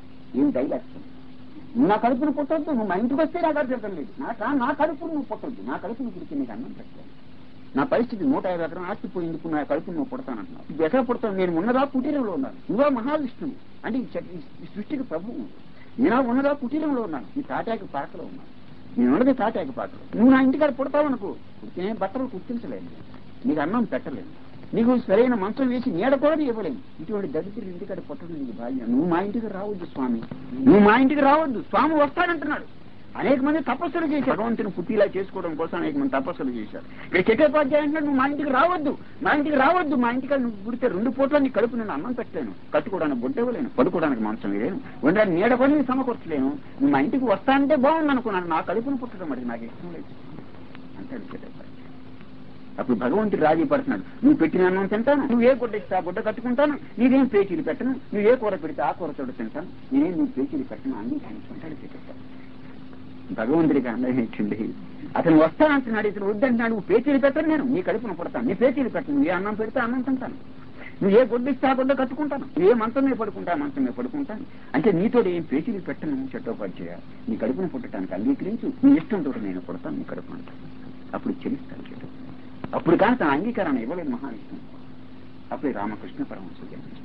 ఏం డైలాగ్స్ నువ్వు నా కడుపున పుట్టొద్దు నువ్వు మా ఇంటికి వస్తే నాకు అర్థం లేదు నా కా- నా కడుపును నువ్వు పుట్టొద్దు నా కడుపును పుడితే నీకు అన్నం పెట్టాలి నా పరిస్థితి నూట యాభై ఎకరం ఆస్తి పోయిందుకు నా కడుపు నువ్వు పుడతానంటున్నావు ఇప్పుడు ఎక్కడ పుడతావు నేను ఉన్నదా కుటీరంలో ఉన్నాను నువ్వా మహావిష్ణువు అంటే ఈ చ- ఈ సృష్టికి ప్రభువు నేను ఉన్నదా కుటీరంలో ఉన్నాను ఈ తాటాకి పాకలో ఉన్నాను నేను ఉన్నది తాటాకి పాకలో నువ్వు నా ఇంటికాడ పుడతావు అనుకో పుడితే నేను బట్టలు కుట్టించలేను నీకు అన్నం పెట్టలేను నీకు సరైన మంచం వేసి నీడ కూడా ఇవ్వలేను ఇటువంటి దరిద్రులు ఇంటికాడ పుట్టడం నీకు బాల్యం నువ్వు మా ఇంటికి రావద్దు స్వామి నువ్వు మా ఇంటికి రావద్దు స్వామి వస్తాడంటున్నాడు అనేక మంది తపస్సులు చేశారు భగవంతుని పుట్టిలా చేసుకోవడం కోసం అనేక మంది తపస్సులు చేశారు ఇక్కడ చట్టోపాధ్యాయ అంటే నువ్వు మా ఇంటికి రావద్దు మా ఇంటికి రావద్దు మా ఇంటికి నువ్వు పుడితే రెండు పూట్ల నీ కడుపు నేను అన్నం పెట్టలేను కట్టుకోవడానికి బొడ్డ ఇవ్వలేను పడుకోవడానికి మంచం వేయలేను ఉండడానికి నీడ కూడా నేను సమకూర్చలేను నువ్వు మా ఇంటికి వస్తానంటే బాగుంది అనుకున్నాను నా కడుపును పుట్టడం మరి నాకు ఇష్టం లేదు అంటాడు చట్టోపాధ్యాయ అప్పుడు భగవంతుడు రాజీ పడుతున్నాడు నువ్వు పెట్టిన అన్నం తింటాను నువ్వు ఏ గుడ్డ ఇస్తే ఆ గుడ్డ కట్టుకుంటాను నీదేం పేచీలు పెట్టను నువ్వు ఏ కూర పెడితే ఆ కూర తోడు తింటాను నేనేం నీ పేచీలు పెట్టను అంగీకరించుకుంటాడు చట్టోపాధ్యాయ భగవంతుడికి అందరం ఇచ్చింది అతను వస్తానంటున్నాడు ఇతను వద్దంటున్నాడు నువ్వు పేచీలు పెట్టను నేను నీ కడుపున పుడతాను నీ పేచీలు పెట్టను నువ్వు ఏ అన్నం పెడితే అన్నం తింటాను నువ్వు ఏ గుడ్డ ఇస్తే ఆ గుడ్డ కట్టుకుంటాను నువ్వు ఏ మంచం మీద పడుకుంటా ఆ మంచం మీద పడుకుంటాను అంటే నీతో ఏం పేచీలు పెట్టను చట్టోపాధ్యాయ నీ కడుపున పుట్టడానికి అంగీకరించు నీ ఇష్టంతో నేను పుడతాను నీ కడుపున అప్పుడు చెల్లిస్తాను చెట్టు అప్పుడు కానీ తన అంగీకారాన్ని ఇవ్వలేదు మహావిష్ణువు అప్పుడు రామకృష్ణ పరమహంస జన్మిస్తాడు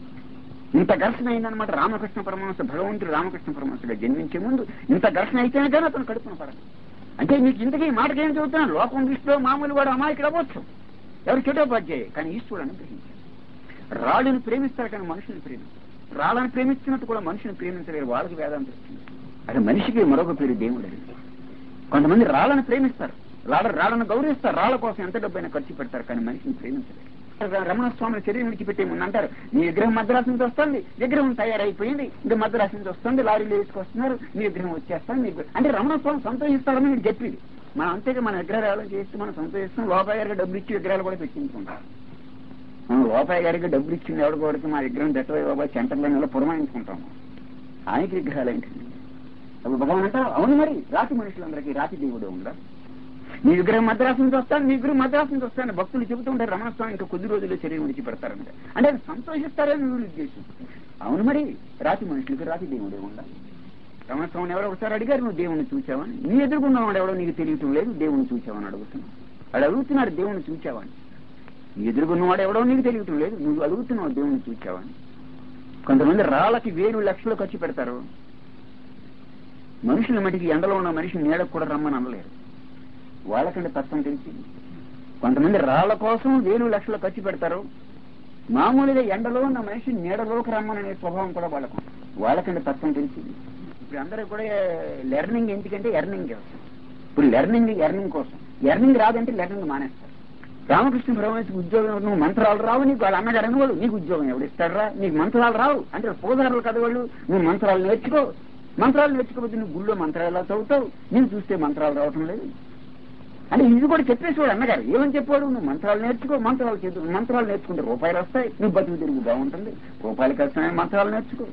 ఇంత ఘర్షణ అయిందనమాట రామకృష్ణ పరమహంస భగవంతుడు రామకృష్ణ పరమహంసగా జన్మించే ముందు ఇంత ఘర్షణ అయితేనే కానీ అతను కడుపున పడదు అంటే నీకు ఇంతకీ ఈ మాటకి ఏం చెబుతున్నాను లోకం దృష్టిలో మామూలు వాడు అమాయకుడు అవ్వచ్చు ఎవరు చెటోపాధ్యాయ కానీ ఈశ్వరుడు అనుగ్రహించాడు రాళ్ళని ప్రేమిస్తారు కానీ మనుషుని ప్రేమిస్తారు రాళ్ళని ప్రేమిస్తున్నట్టు కూడా మనిషిని ప్రేమించలేరు వాళ్ళకి వేదాంతం ఇస్తుంది అది మనిషికి మరొక పేరు దేవుడు అది. కొంతమంది రాళ్ళని ప్రేమిస్తారు రాళ్ళ రాళ్ళను గౌరవిస్తారు రాళ్ళ కోసం ఎంత డబ్బైనా ఖర్చు పెడతారు కానీ మనిషిని ప్రేమించలేరు రమణ స్వామి శరీరం విడిచిపెట్టే ముందు అంటారు నీ విగ్రహం మద్రాసు నుంచి వస్తుంది విగ్రహం తయారైపోయింది ఇంకా మద్రాసు నుంచి వస్తుంది లారీలు వేసుకొస్తున్నారు నీ విగ్రహం వచ్చేస్తాను నీ విగ్రహం- అంటే రమణ స్వామి సంతోషిస్తారని మీరు చెప్పింది మనం అంతేగా మన విగ్రహాలు చేస్తే మనం సంతోషిస్తాం లోపాయ గారికి డబ్బులు ఇచ్చి విగ్రహాలు కూడా పెట్టించుకుంటాం మనం లోపాయ గారికి డబ్బులు ఇచ్చింది ఎవడు కొడుకు మా విగ్రహం దట్టవై బాబా సెంటర్లో పురమాయించుకుంటాం ఆయనకి విగ్రహాలు ఏంటండి అప్పుడు భగవాన్ అంటారు అవును మరి రాతి మనుషులందరికీ రాతి దేవుడు ఉందా నీ విగ్రహం మద్రాసు నుంచి వస్తాను నీ విగ్రహం మద్రాసు నుంచి వస్తాను భక్తులు చెబుతూ ఉంటారు రమణస్వామి ఇంకా కొద్ది రోజుల్లో శరీరం విడిచి పెడతారంటే అంటే అది సంతోషిస్తారని వీళ్ళ ఉద్దేశం అవును మరి రాతి మనుషులకి రాతి దేవుడే ఉందా రమణస్వామిని ఎవరో ఒకసారి అడిగారు నువ్వు దేవుణ్ణి చూచావని నీ ఎదుర్కొన్నవాడు ఎవడో నీకు తెలియటం లేదు దేవుణ్ణి చూచావని అడుగుతున్నావు వాడు అడుగుతున్నారు దేవుణ్ణి చూచావని నీ ఎదుర్కొన్నవాడు ఎవడో నీకు తెలియటం లేదు నువ్వు అడుగుతున్నావు దేవుణ్ణి చూచావని కొంతమంది రాళ్ళకి వేలు లక్షలు ఖర్చు పెడతారు మనుషుల మటుకి ఎండలో ఉన్న మనిషిని నీడకు కూడా రమ్మని అనలేరు వాళ్ళకంటే తత్వం తెలిసింది కొంతమంది రాళ్ల కోసం వేలు లక్షలు ఖర్చు పెడతారు మామూలుగా ఎండలో ఉన్న మనిషి నీడలోకి రమ్మననే స్వభావం కూడా వాళ్ళకు ఉంది. వాళ్ళకంటే తత్వం తెలిసింది ఇప్పుడు అందరూ కూడా లెర్నింగ్ ఎందుకంటే ఎర్నింగ్ కోసం ఇప్పుడు లెర్నింగ్ ఎర్నింగ్ కోసం ఎర్నింగ్ రాదంటే లెర్నింగ్ మానేస్తారు రామకృష్ణ పరమేశ్వర ఉద్యోగం నువ్వు మంత్రాలు రావు నీకు వాళ్ళ అన్నగారు అనేవాళ్ళు నీకు ఉద్యోగం ఎవడిస్తాడరా నీకు మంత్రాలు రావు అంటే పూజారులు కదా వాళ్ళు నువ్వు మంత్రాలు నేర్చుకో మంత్రాలు నేర్చుకోకపోతే నువ్వు గుళ్ళో మంత్రాలు ఎలా చదువుతావు నేను చూస్తే మంత్రాలు రావటం లేదు అంటే ఇది కూడా చెప్పేసేవాడు అన్నగారు ఏమని చెప్పాడు నువ్వు మంత్రాలు నేర్చుకో మంత్రాలు చేతు మంత్రాలు నేర్చుకుంటే రూపాయలు వస్తాయి నువ్వు బతుకు తిరుగు బాగుంటుంది రూపాయలు కష్టమైన మంత్రాలు నేర్చుకో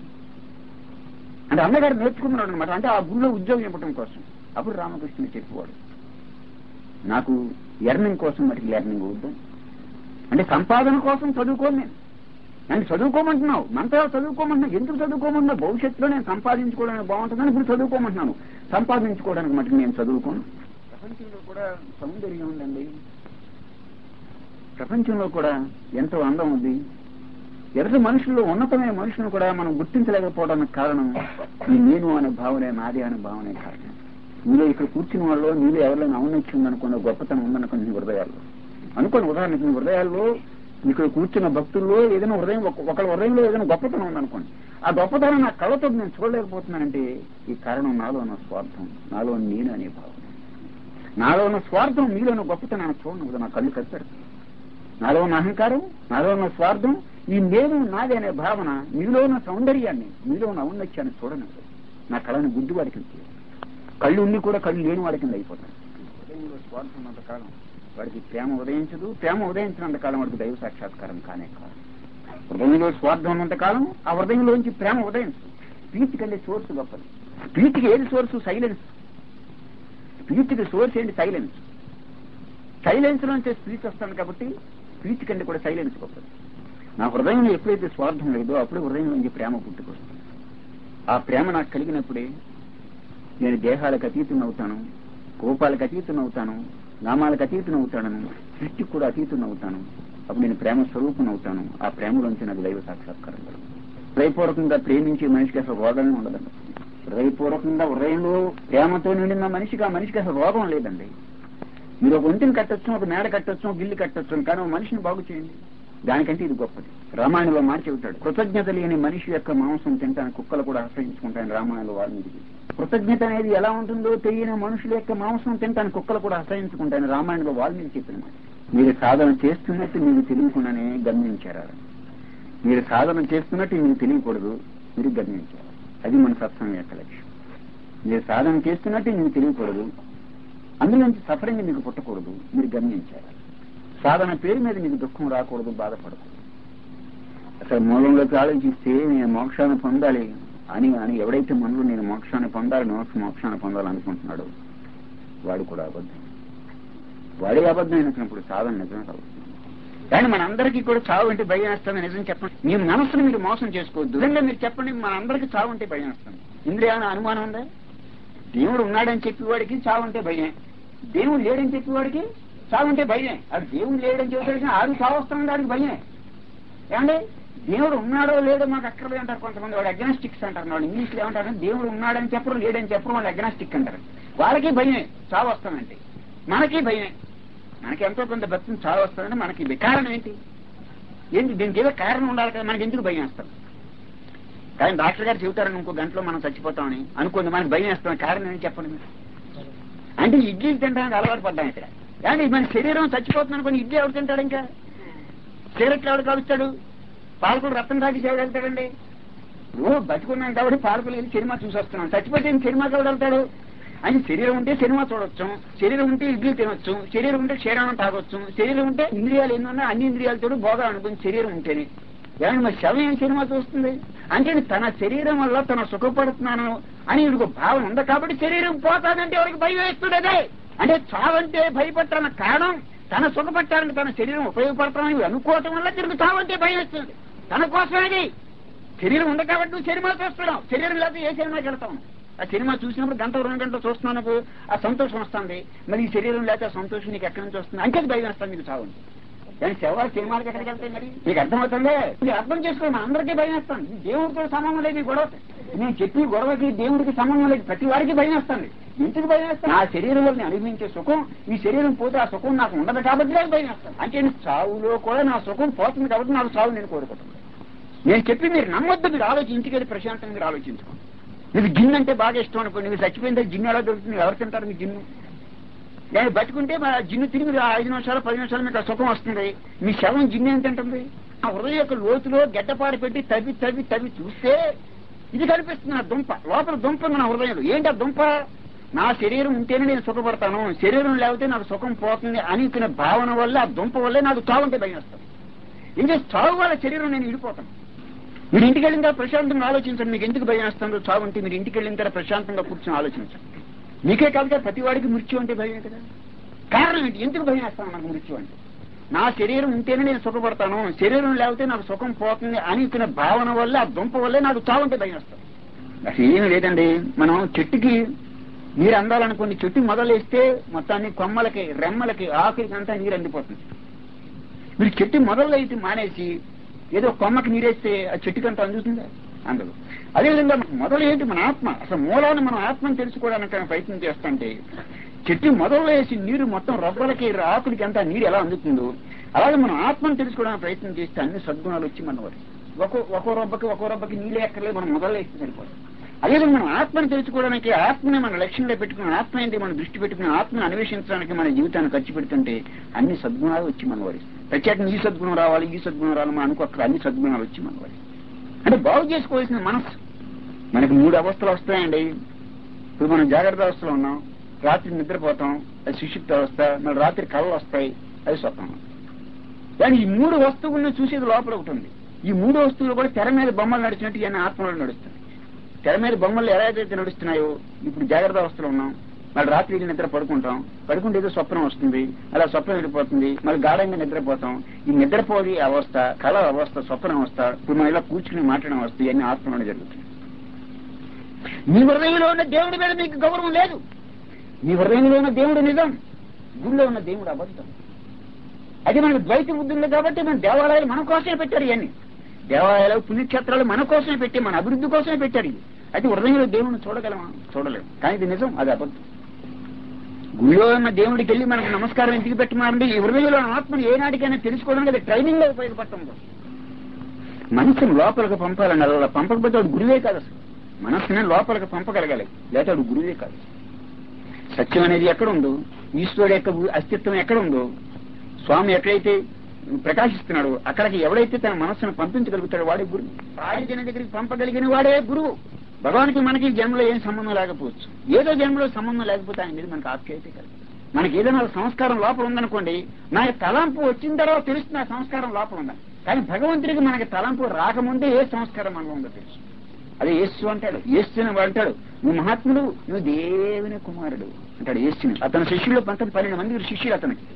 అంటే అన్నగారు నేర్చుకున్నాడు అనమాట అంటే ఆ గుళ్ళో ఉద్యోగం ఇవ్వటం కోసం అప్పుడు రామకృష్ణుడు చెప్పేవాడు నాకు ఎర్నింగ్ కోసం మరి లెర్నింగ్ వద్దు అంటే సంపాదన కోసం చదువుకోను నేను నన్ను చదువుకోమంటున్నావు మంత్రాలు చదువుకోమంటున్నావు ఎందుకు చదువుకోమంటున్నావు భవిష్యత్తులో నేను సంపాదించుకోవడానికి బాగుంటుందని ఇప్పుడు చదువుకోమంటున్నాను సంపాదించుకోవడానికి మటుకు నేను చదువుకోను ప్రపంచంలో కూడా సౌందర్యం ఉందండి ప్రపంచంలో కూడా ఎంతో అందం ఉంది ఎదుటి మనుషుల్లో ఉన్నతమైన మనుషులను కూడా మనం గుర్తించలేకపోవడానికి కారణం ఈ నేను అనే భావనే నాది అనే భావనే కారణం మీలో ఇక్కడ కూర్చున్న వాళ్ళు మీలో ఎవరైనా ఔన్నత్యం ఉందనుకున్న గొప్పతనం ఉందనుకున్న మీ హృదయాల్లో అనుకోండి ఉదాహరణకి మీ హృదయాల్లో ఇక్కడ కూర్చున్న భక్తుల్లో ఏదైనా హృదయం ఒక- ఒకళ్ళ హృదయంలో ఏదైనా గొప్పతనం ఉందనుకోండి ఆ గొప్పతనం నా కళ్ళతో నేను చూడలేకపోతున్నానంటే ఈ కారణం నాలో ఉన్న స్వార్థం నాలో నేను అనే భావన నాలో ఉన్న స్వార్థం మీలో ఉన్న గొప్పతనాన్ని చూడను నా కళ్ళు కప్పారు నాలో ఉన్న అహంకారం నాలో ఉన్న స్వార్థం ఈ నేను నాది అనే భావన మీలో ఉన్న సౌందర్యాన్ని మీలో ఉన్న ఔన్నత్యాన్ని చూడను నా కళని గుడ్డి వాడికి ఇచ్చేది. కళ్ళు ఉండి కూడా కళ్ళు లేని వాడి కింద అయిపోతాయి హృదయంలో స్వార్థం ఉన్నంత కాలం వాడికి ప్రేమ ఉదయించదు ప్రేమ ఉదయించినంత కాలం వాడికి దైవ సాక్షాత్కారం కానే కాదు హృదయంలో స్వార్థం ఉన్నంత కాలం ఆ హృదయంలోంచి ప్రేమ ఉదయించదు ప్రీతి కంటే సోర్స్ గొప్పది ప్రీతికి ఏది సోర్సు సైలెన్స్ ప్రీతికి సోర్స్ ఏంటి సైలెన్స్ సైలెన్స్ నుంచే స్పీచ్ వస్తాను కాబట్టి స్పీచ్ కంటే కూడా సైలెన్స్ గొప్పది నా హృదయంలో ఎప్పుడైతే స్వార్థం లేదో అప్పుడు హృదయం నుంచి ప్రేమ పుట్టుకొస్తుంది ఆ ప్రేమ నాకు కలిగినప్పుడే నేను దేహాలకు అతీతం అవుతాను కోపాలకు అతీతం అవుతాను నామాలకు అతీతం అవుతాను సృష్టికి కూడా అతీతం అవుతాను అప్పుడు నేను ప్రేమ స్వరూపం అవుతాను ఆ ప్రేమలోంచి నాకు దైవ సాక్షాత్కారం కలుగుతుంది హృదయపూర్వకంగా ప్రేమించే మనిషికి అసలు రోగమే ఉండదండి హృదయపూర్వకంగా హృదయంలో ప్రేమతో నిండిన మనిషికి ఆ మనిషికి అసలు రోగం లేదండి మీరు ఒక ఒంటిని కట్టొచ్చు ఒక మేడ కట్టొచ్చు ఒక ఇల్లు కట్టొచ్చు కానీ ఒక మనిషిని బాగు చేయండి దానికంటే ఇది గొప్పది రామాయణంలో మాట చెబుతాడు కృతజ్ఞత లేని మనిషి యొక్క మాంసం తింటానికి కుక్కలు కూడా ఆశ్రయించుకుంటాయని రామాయణంలో వాల్మీకి కృతజ్ఞత అనేది ఎలా ఉంటుందో తెలియని మనుషుల యొక్క మాంసం తింటానికి కుక్కలు కూడా ఆశ్రయించుకుంటాయని రామాయణంలో వాల్మీకి చెప్పిన మాట మీరు సాధన చేస్తున్నట్టు మీకు తెలియకుండానే గమనించారు మీరు సాధన చేస్తున్నట్టు మీకు తెలియకూడదు మీరు గమనించారు అది మన సత్సంగం యొక్క లక్ష్యం మీరు సాధన చేస్తున్నట్టు మీకు తెలియకూడదు అందులోంచి సఫరింగ్ మీకు పుట్టకూడదు మీరు గమనించారు సాధన పేరు మీద మీకు దుఃఖం రాకూడదు బాధపడకూడదు అసలు మూలంలోకి ఆలోచిస్తే నేను మోక్షాన్ని పొందాలి అని అని ఎవడైతే మనలో నేను మోక్షాన్ని పొందాలి మోక్ష మోక్షాన్ని పొందాలనుకుంటున్నాడో వాడు కూడా అబద్ధం వాడే అబద్ధం అయినప్పుడు సాధన నిజమే కాదు కానీ మనందరికీ కూడా చావు అంటే భయం వేస్తుంది నిజం చెప్పండి మీ మనసును మీరు మోసం చేసుకోవద్దు నిజంగా మీరు చెప్పండి మనందరికీ చావు అంటే భయం వేస్తుంది ఇందులో ఏమైనా అనుమానం ఉందా దేవుడు ఉన్నాడని చెప్పేవాడికి చావు అంటే భయమే దేవుడు లేడని చెప్పేవాడికి చావు అంటే భయమే అది దేవుడు లేడని చెప్పేవాడికి ఆరు చావు వస్తుంది వాడికి భయమే ఏమండి దేవుడు ఉన్నాడో లేడో మాకు అక్కర్లేదు అంటారు కొంతమంది వాడు అగ్నాస్టిక్స్ అంటారు వాళ్ళు ఇంగ్లీష్ లో ఏమంటారు దేవుడు ఉన్నాడని చెప్పరు లేడని చెప్పరు వాళ్ళు అగ్నాస్టిక్ అంటారు వాళ్ళకి భయమే చావు వస్తానంటే మనకి భయమే మనకి ఎంతో కొంత భక్తిని చావు వస్తుందంటే మనకి భయం. కారణం ఏంటి ఏంటి దీనికి ఏదో కారణం ఉండాలి కదా మనకి ఎందుకు భయం వేస్తాం కానీ డాక్టర్ గారు చెబుతారని ఇంకో గంటలో మనం చచ్చిపోతామని అనుకోండి మనకి భయం వేస్తాం కారణం ఏంటి చెప్పండి మీరు అంటే ఇడ్లీలు తినడానికి అలవాటు పడ్డాం ఇక్కడ కానీ మన శరీరం చచ్చిపోతుంది అనుకోని ఇడ్లీ ఎవరు తింటాడు ఇంకా సిగరెట్లు ఎవడు కాలుస్తాడు పాలకుడు రక్తం తాగి ఎవడు వెళ్తాడండి ఓ బతుకున్నాం కాబట్టి పాలకులు వెళ్ళి సినిమా చూసి వస్తున్నాం చచ్చిపోతే ఇంక సినిమాకి ఎవడు వెళ్తాడు అని శరీరం ఉంటే సినిమా చూడొచ్చు శరీరం ఉంటే ఇడ్లీ తినొచ్చు శరీరం ఉంటే క్షీరాణం తాగొచ్చు శరీరం ఉంటే ఇంద్రియాలు ఎన్ని ఉన్నా అన్ని ఇంద్రియాలతో భోగా అనుకుని శరీరం ఉంటేనే ఏమంటే మరి శవం ఏం సినిమా చూస్తుంది అంటే తన శరీరం వల్ల తన సుఖపడుతున్నాను అని వీడికి భావన ఉంది కాబట్టి శరీరం పోతాదంటే ఎవరికి భయం వేస్తుంది అదే అంటే చావంటే భయపడటానికి కారణం తన సుఖపడటానికి తన శరీరం ఉపయోగపడతామని అనుకోవటం వల్ల తిరిగి చావంటే భయం వేస్తుంది తన కోసమేది శరీరం ఉంది కాబట్టి నువ్వు సినిమా చూస్తున్నావు శరీరం లేకపోతే ఏ సినిమాకి వెళ్తావు ఆ సినిమా చూసినప్పుడు గంట రెండు గంటలు చూస్తున్నప్పుడు ఆ సంతోషం వస్తుంది మరి ఈ శరీరం లేక ఆ సంతోషం నీకు ఎక్కడి నుంచి వస్తుంది అంటే భయం వేస్తాను మీకు చావు కానీ శవాలు సినిమాలకు ఎక్కడికి వెళ్తాయి మరి మీకు అర్థమవుతుందే మీరు అర్థం చేసుకోండి అందరికీ భయం వేస్తాను దేవుడితో సంబంధం లేదు ఈ గొడవ నేను చెప్పి గొడవకి దేవుడికి సంబంధం లేదు ప్రతి వారికి భయం వేస్తాను ఎందుకు భయం వేస్తాను నా శరీరంలో నేను అనుభవించే సుఖం ఈ శరీరం పోతే ఆ సుఖం నాకు ఉండదు కాబట్టి నాకు భయం వేస్తాను అంటే నేను చావులో కూడా నా సుఖం పోతుంది కాబట్టి నాకు చావు నేను కోరుకుంటున్నాను నేను చెప్పి మీరు నమ్మొద్దు మీరు ఆలోచించి ఇంటికి వెళ్ళి ప్రశాంతంగా మీరు ఆలోచించుకోండి మీకు జిన్ అంటే బాగా ఇష్టం అనుకోండి మీరు చచ్చిపోయిన తర్వాత జిన్ను ఎలా దొరుకుతుంది ఎవరు తింటారు మీ జిన్ను నేను బతుకుంటే మా జిన్ను తిరిగి ఆ ఐదు నిమిషాలు పది నిమిషాలు మీకు ఆ సుఖం వస్తుంది మీ శవం జిన్ను ఎంత ఉంటుంది ఆ హృదయ యొక్క లోతులో గడ్డపాడు పెట్టి తవ్వి తవ్వి తవ్వి చూస్తే ఇది కనిపిస్తుంది నా దుంప లోపల దుంప ఉంది నా హృదయంలో ఏంటి ఆ దుంప నా శరీరం ఉంటేనే నేను సుఖపడతాను శరీరం లేకపోతే నాకు సుఖం పోతుంది అనుకునే భావన వల్ల ఆ దుంప వల్లే నాకు చావుంటే భయం వస్తుంది ఇంకా చావు వల్ల శరీరం నేను విడిపోతాను మీరు ఇంటికి వెళ్ళిన తర్వాత ప్రశాంతంగా ఆలోచించండి మీకు ఎందుకు భయం వేస్తుందో చావు అంటే మీరు ఇంటికి వెళ్ళిన తర్వాత ప్రశాంతంగా కూర్చొని ఆలోచించండి మీకే కాదు కదా ప్రతి వాడికి మృత్యు అంటే భయం కదా కారణం ఏంటి ఎందుకు భయం వేస్తాను నాకు మృత్యు అంటే నా శరీరం ఉంటేనే నేను సుఖపడతాను శరీరం లేకపోతే నాకు సుఖం పోతుంది అనుకునే భావన వల్ల ఆ దుంప వల్లే నాకు చావుంటే భయం వస్తుంది అసలు ఏమీ లేదండి మనం చెట్టుకి నీరు అందాలనుకోండి చెట్టు మొదలేస్తే మొత్తాన్ని కొమ్మలకి రెమ్మలకి ఆకులకి అంతా నీరు అందిపోతుంది మీరు చెట్టు మొదలు అయితే మానేసి ఏదో కొమ్మకి నీరేస్తే ఆ చెట్టుకంతా అందుతుందా అందదు అదేవిధంగా మొదలు ఏంటి మన ఆత్మ అసలు మూలాన్ని మనం ఆత్మను తెలుసుకోవడానికి ప్రయత్నం చేస్తుంటే చెట్టు మొదలు వేసి నీరు మొత్తం రబ్బలకి ఆకులకి అంతా నీరు ఎలా అందుతుందో అలాగే మనం ఆత్మను తెలుసుకోవడానికి ప్రయత్నం చేస్తే అన్ని సద్గుణాలు వచ్చి మన వారి ఒక్కో ఒక్కో రొబ్బకి ఒక్కో రొబ్బకి నీళ్ళే ఎక్కర్లేదు మనం మొదలు వేస్తే సరిపోతుంది అదేవిధంగా మనం ఆత్మను తెలుసుకోవడానికి ఆత్మని మన లక్ష్యంలో పెట్టుకుని ఆత్మ ఏంటి మన దృష్టి పెట్టుకుని ఆత్మను అన్వేషించడానికి మన జీవితాన్ని ఖర్చు పెడుతుంటే అన్ని సద్గుణాలు వచ్చి మన వారి ప్రత్యేకంగా ఈ సద్గుణం రావాలి ఈ సద్గుణం రావాలి మనం అనుకో అక్కడ అన్ని సద్గుణాలు వచ్చి మన వారి అంటే బాగు చేసుకోవాల్సిన మనస్సు మనకి మూడు అవస్థలు వస్తాయండి ఇప్పుడు మనం జాగ్రత్త అవస్థలో ఉన్నాం రాత్రి నిద్రపోతాం అది సుషిప్త అవస్థ మళ్ళీ రాత్రి కళ్ళు వస్తాయి అది స్వప్నం కానీ ఈ మూడు వస్తువులను చూసేది లోపల ఒకటి ఉంది ఈ మూడు వస్తువులు కూడా తెర మీద బొమ్మలు నడిచినట్టు ఇవన్నీ ఆత్మలో నడుస్తాయి తెర మీద బొమ్మలు ఎలా అయితే నడుస్తున్నాయో ఇప్పుడు జాగ్రత్త అవస్థలో ఉన్నాం మళ్ళీ రాత్రి వెళ్ళి నిద్ర పడుకుంటాం పడుకుంటే ఏదో స్వప్నం వస్తుంది అలా స్వప్నం వెళ్ళిపోతుంది మళ్ళీ గాఢంగా నిద్రపోతాం ఈ నిద్రపోయి అవస్థ కళ అవస్థ స్వప్నం అవస్థ ఇప్పుడు మనం ఇలా కూర్చుని మాట్లాడడం అవస్థ ఇవన్నీ ఆత్మలోనే జరుగుతుంది మీ హృదయంలో ఉన్న దేవుడి మీద మీకు గౌరవం లేదు మీ హృదయంలో ఉన్న దేవుడు నిజం గుళ్ళో ఉన్న దేవుడు అబద్ధం అది మనకు ద్వైత బుద్ధి ఉంది కాబట్టి మన దేవాలయాలు మన కోసమే పెట్టారు ఇవన్నీ దేవాలయాలు పుణ్యక్షేత్రాలు మన కోసమే పెట్టి మన అభివృద్ధి కోసమే పెట్టారు ఇవి అయితే హృదయంలో దేవుడిని చూడగలమా చూడలేము కానీ ఇది నిజం అది అబద్ధం గుళ్ళో ఉన్న దేవుడికి వెళ్ళి మనకు నమస్కారం ఎందుకు పెట్టమారండి ఈ హృదయంలో ఉన్న ఆత్మను ఏనాటికైనా తెలుసుకోవడానికి అది ట్రైనింగ్ లో ఉపయోగపడుతుంది మనసును లోపలికి పంపాలండి అలా పంపకపోతే వాడు గురువే కాదు అసలు మనస్సుని లోపలికి పంపగలగాలి లేకపోతే వాడు గురువే కాదు సత్యం అనేది ఎక్కడ ఉందో ఈశ్వరుడు యొక్క అస్తిత్వం ఎక్కడ ఉందో స్వామి ఎక్కడైతే ప్రకాశిస్తున్నాడు అక్కడికి ఎవడైతే తన మనస్సును పంపించగలుగుతాడో వాడే గురువు వాడి జన దగ్గరికి పంపగలిగిన వాడే గురువు భగవానికి మనకి ఈ జన్మలో ఏం సంబంధం లేకపోవచ్చు ఏదో జన్మలో సంబంధం లేకపోతే ఆయన మీద మనకు ఆప్యాయత కలదు మనకి ఏదైనా సంస్కారం లోపల ఉందనుకోండి నాకు తలంపు వచ్చిన తర్వాత తెలుస్తుంది ఆ సంస్కారం లోపల ఉందని కానీ భగవంతుడికి మనకి తలంపు రాకముందే ఏ సంస్కారం మనలో ఉందో తెలుసు అదే యేసు అంటాడు యేసుని అంటాడు నువ్వు మహాత్ముడు నువ్వు దేవుని కుమారుడు అంటాడు యేసుని అతని శిష్యులు పంతొమ్మిది పన్నెండు మంది శిష్యులు అతనికి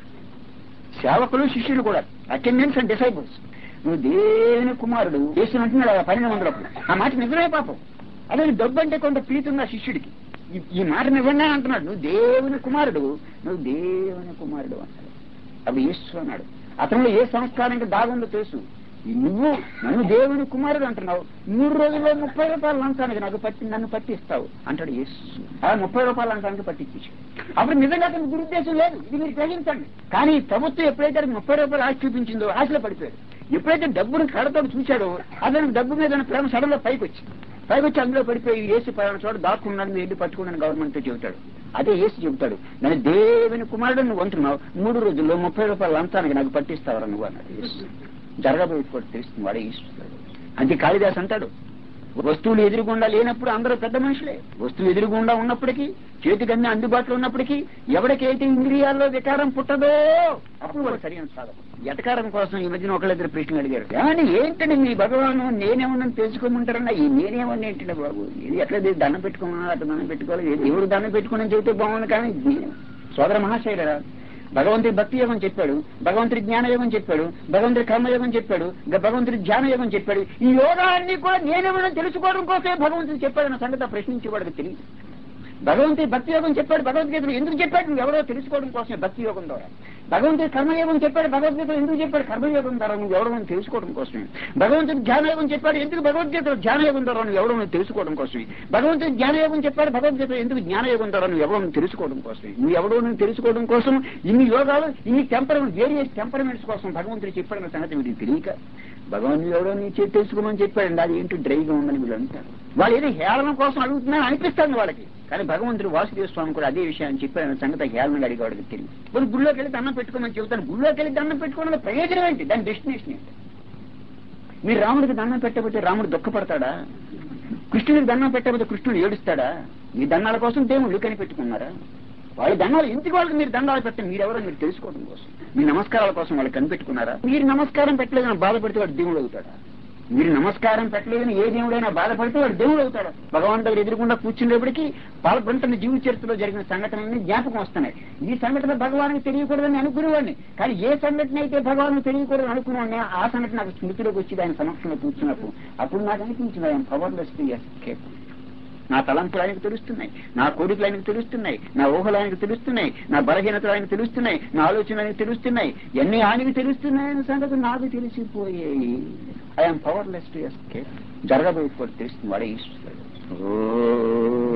సేవకులు శిష్యులు కూడా అటెండెన్స్ అండ్ డిసైబుల్స్ నువ్వు దేవుని కుమారుడు యేసుని అంటున్నాడు ఆ పన్నెండు మందులకు ఆ మాట నిజమే పాపం అదే డబ్బు అంటే కొంత ప్రీతి ఉంది ఆ శిష్యుడికి ఈ- ఈ మాట నిజంగా అంటున్నాడు నువ్వు దేవుని కుమారుడు నువ్వు దేవుని కుమారుడు అన్నాడు అప్పుడు యేసు అన్నాడు అతనిలో ఏ సంస్కారం ఇంకా దాగుందో తెలుసు ఈ నువ్వు నన్ను దేవుని కుమారుడు అంటున్నావు మూడు రోజుల్లో ముప్పై రూపాయలు లంచానికి నాకు పట్టి నన్ను పట్టిస్తావు అంటాడు యేసు ఆ ముప్పై రూపాయలు లంచానికి పట్టించేసి అప్పుడు నిజంగా అతనికి దురుద్దేశం లేదు ఇది మీరు గ్రహించండి కానీ ప్రభుత్వం ఎప్పుడైతే అతనికి ముప్పై రూపాయలు ఆశ చూపించిందో ఆశలో పడిపోయాడు ఎప్పుడైతే డబ్బును కడతో చూశాడో అతనికి డబ్బు మీద ఉన్న ప్రేమ సడన్ లో పైకి వచ్చింది పైకి వచ్చి అందులో పడిపోయి ఏసు పలానా చోట దాక్కున్నాను మీరు వెళ్ళి పట్టుకున్నాను గవర్నమెంట్ తో చెబుతాడు అదే ఏసు చెబుతాడు నన్ను దేవుని కుమారుడు నువ్వు అంటున్నావు మూడు రోజుల్లో ముప్పై రూపాయలు లంచానికి నాకు పట్టిస్తావరా నువ్వు అన్నాడు యేసు జరగబోయే కూడా తెలుస్తుంది వాడే ఈశ్వరుడు అంతే కాళిదాస్ అంటాడు వస్తువులు ఎదురుగుండా లేనప్పుడు అందరూ పెద్ద మనుషులే వస్తువులు ఎదురుగుండా ఉన్నప్పటికీ చేతికి అన్ని అందుబాటులో ఉన్నప్పటికీ ఎవరికైతే ఇంద్రియాల్లో వికారం పుట్టదో అప్పుడు వాడు సరైన సాధన ఎటకారం కోసం ఈ మధ్యన ఒకళ్ళిద్దరు ప్రశ్నలు అడిగారు ఏమండి ఏంటండి మీ భగవాను నేనేమన్నా తెలుసుకోమంటారన్నా ఈ నేనేమన్నా ఏంటండి బాబు ఇది ఎట్లా ఇది దండం పెట్టుకోమన్నా అట్లా దండం పెట్టుకోవాలి ఏ దేవుడు దండం పెట్టుకుని చెబితే బాగుంది కానీ నేను- సోదర మహాశయుడరా భగవంతుడి భక్తి యోగం చెప్పాడు భగవంతుడి జ్ఞాన యోగం చెప్పాడు భగవంతుడి కర్మయోగం చెప్పాడు ఇంకా భగవంతుడి ధ్యాన యోగం చెప్పాడు ఈ యోగాన్ని కూడా నేనేమైనా తెలుసుకోవడం కోసమే భగవంతుడు చెప్పాడన్న సంగతి ఆ ప్రశ్నించేవాడికి తెలియదు భగవంతుడి భక్తి యోగం చెప్పాడు భగవద్గీతను ఎందుకు చెప్పాడు నువ్వు ఎవరో తెలుసుకోవడం కోసమే భక్తి యోగం ద్వారా భగవంతుడు కర్మయోగం చెప్పాడు భగవద్గీత ఎందుకు చెప్పాడు కర్మయోగం ద్వారా నువ్వు ఎవడో తెలుసుకోవడం కోసమే భగవంతుడు ధ్యానయోగం చెప్పాడు ఎందుకు భగవద్గీత ధ్యానయోగం ద్వారా నువ్వు ఎవడో తెలుసుకోవడం కోసమే భగవంతుడు జ్ఞానయోగం చెప్పాడు భగవద్గీత ఎందుకు జ్ఞానయోగం ద్వారా నువ్వు ఎవడో తెలుసుకోవడం కోసమే నువ్వు ఎవడో నువ్వు తెలుసుకోవడం కోసం ఇన్ని యోగాలు ఇన్ని టెంపరమెంట్ వేరియస్ టెంపరమెంట్స్ కోసం భగవంతుడు చెప్పాడన్న సంగతి వీడికి తెలియక భగవంతుడు ఎవడో నీ చేతి తెలుసుకోమని చెప్పాడండి అది ఏంటో డ్రైగా ఉందని వీళ్ళు అంటారు వాళ్ళు ఏదో హేళన కోసం అడుగుతున్నారని అనిపిస్తుంది వాళ్ళకి కానీ భగవంతుడు వాసుదేవ స్వామి కూడా అదే విషయాన్ని చెప్పాడన్న సంగతి హేళనగా అడిగేవాడికి తెలియదు కొన్ని గుళ్ళోకి వెళ్ళి దండం పెట్టుకోమని చెబుతాను గుళ్ళోకి వెళ్ళి దండం పెట్టుకోవడం ప్రయోజనం ఏంటి దాని డెస్టినేషన్ ఏంటి మీరు రాముడికి దండం పెట్టకపోతే రాముడు దుఃఖపడతాడా కృష్ణుడికి దండం పెట్టకపోతే కృష్ణుడు ఏడుస్తాడా మీ దండాల కోసం దేవుళ్ళు కనిపెట్టుకున్నారా వాళ్ళ దండాలు ఎందుకు వాళ్ళకి మీరు దండాలు పెట్టండి మీరెవరో మీరు తెలుసుకోవడం కోసం మీ నమస్కారాల కోసం వాళ్ళు కనిపెట్టుకున్నారా మీరు నమస్కారం పెట్టలేదని బాధపడితే వాడు దేవుడు అవుతాడా మీరు నమస్కారం పెట్టలేదని ఏ దేవుడైనా బాధపడితే వాడు దేవుడు అవుతాడు భగవాన్ దగ్గర ఎదురుకుండా కూర్చునేప్పటికీ పాల్గొంటున్న జీవిత చరిత్రలో జరిగిన సంఘటనలన్నీ జ్ఞాపకం వస్తున్నాయి ఈ సంఘటన భగవానికి తెలియకూడదని అనుకునేవాడిని కానీ ఏ సంఘటన అయితే భగవానికి తెలియకూడదని అనుకునేవాడిని ఆ సంఘటన నాకు స్మృతిలోకి వచ్చి ఆయన సమక్షంలో కూర్చున్నప్పుడు అప్పుడు నాకు అనిపించింది ఆయన పవర్లెస్ ఎస్కేప్ నా తలంపులు ఆయనకు తెలుస్తున్నాయి నా కోరికలు ఆయనకు తెలుస్తున్నాయి నా ఊహలు ఆయనకు తెలుస్తున్నాయి నా బలహీనతలు ఆయనకు తెలుస్తున్నాయి నా ఆలోచనలు ఆయనకు తెలుస్తున్నాయి ఎన్ని ఆయనకు తెలుస్తున్నాయని సంగతి నాకు తెలిసిపోయాయి ఐఎమ్ పవర్లెస్ టు ఎస్కేప్ జరగబోయే కూడా తెలుస్తుంది వాడే ఈశ్వరుడు ఓ